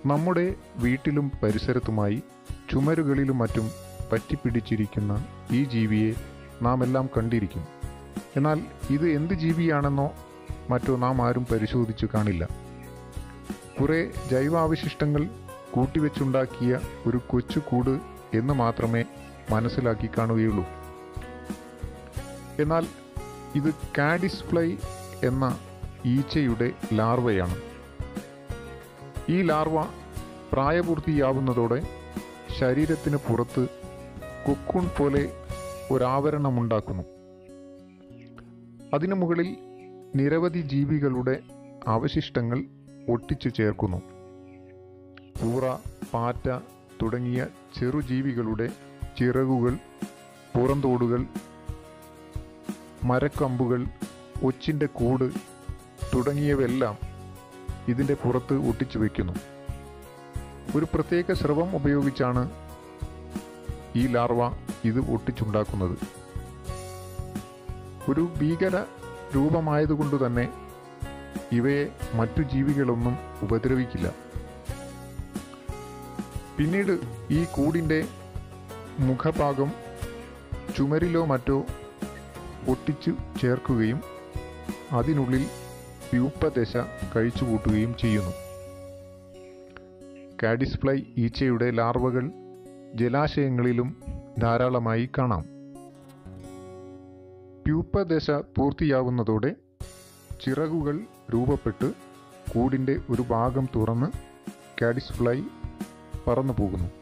നമ്മുടെ വീട്ടിലും പരിസരത്തുമായി ചുമരുകളിലും മറ്റും പറ്റിപ്പിടിച്ചിരിക്കുന്ന ഈ ജീവിയെ നാം എല്ലാം കണ്ടിരിക്കും എന്നാൽ ഇത് എന്ത് ജീവിയാണെന്നോ മറ്റോ നാം ആരും പരിശോധിച്ചു കാണില്ല കുറെ ജൈവാവശിഷ്ടങ്ങൾ കൂട്ടിവെച്ചുണ്ടാക്കിയ ഒരു കൊച്ചു കൂട് എന്ന് മാത്രമേ മനസ്സിലാക്കി കാണുകയുള്ളൂ എന്നാൽ ഇത് കാഡിസ് ഫ്ലൈ എന്ന ഈച്ചയുടെ ലാർവയാണ് ഈ ലാർവ പ്രായപൂർത്തിയാവുന്നതോടെ ശരീരത്തിന് പുറത്ത് കുക്കുൺ പോലെ ഒരാവരണമുണ്ടാക്കുന്നു അതിനു മുകളിൽ നിരവധി ജീവികളുടെ അവശിഷ്ടങ്ങൾ ഒട്ടിച്ചു ചേർക്കുന്നു പൂറ പാറ്റ തുടങ്ങിയ ചെറുജീവികളുടെ ചിറകുകൾ പുറന്തോടുകൾ മരക്കമ്പുകൾ ഒച്ചിൻ്റെ കൂട് തുടങ്ങിയവയെല്ലാം ഇതിൻ്റെ പുറത്ത് ഒട്ടിച്ചു വയ്ക്കുന്നു ഒരു പ്രത്യേക സ്രവം ഉപയോഗിച്ചാണ് ഈ ലാർവ ഇത് ഒട്ടിച്ചുണ്ടാക്കുന്നത് ഒരു ഭീകര രൂപമായതുകൊണ്ട് തന്നെ ഇവയെ മറ്റു ജീവികളൊന്നും ഉപദ്രവിക്കില്ല പിന്നീട് ഈ കൂടിൻ്റെ മുഖഭാഗം ചുമരിലോ മറ്റോ ഒട്ടിച്ചു ചേർക്കുകയും അതിനുള്ളിൽ പ്യൂപ്പദശ കഴിച്ചുകൂട്ടുകയും ചെയ്യുന്നു കാഡിസ് ഫ്ലൈ ഈച്ചയുടെ ലാർവകൾ ജലാശയങ്ങളിലും ധാരാളമായി കാണാം പ്യൂപ്പദശ പൂർത്തിയാവുന്നതോടെ ചിറകുകൾ രൂപപ്പെട്ട് കൂടിൻ്റെ ഒരു ഭാഗം തുറന്ന് കാഡിസ് ഫ്ലൈ പറന്നു പോകുന്നു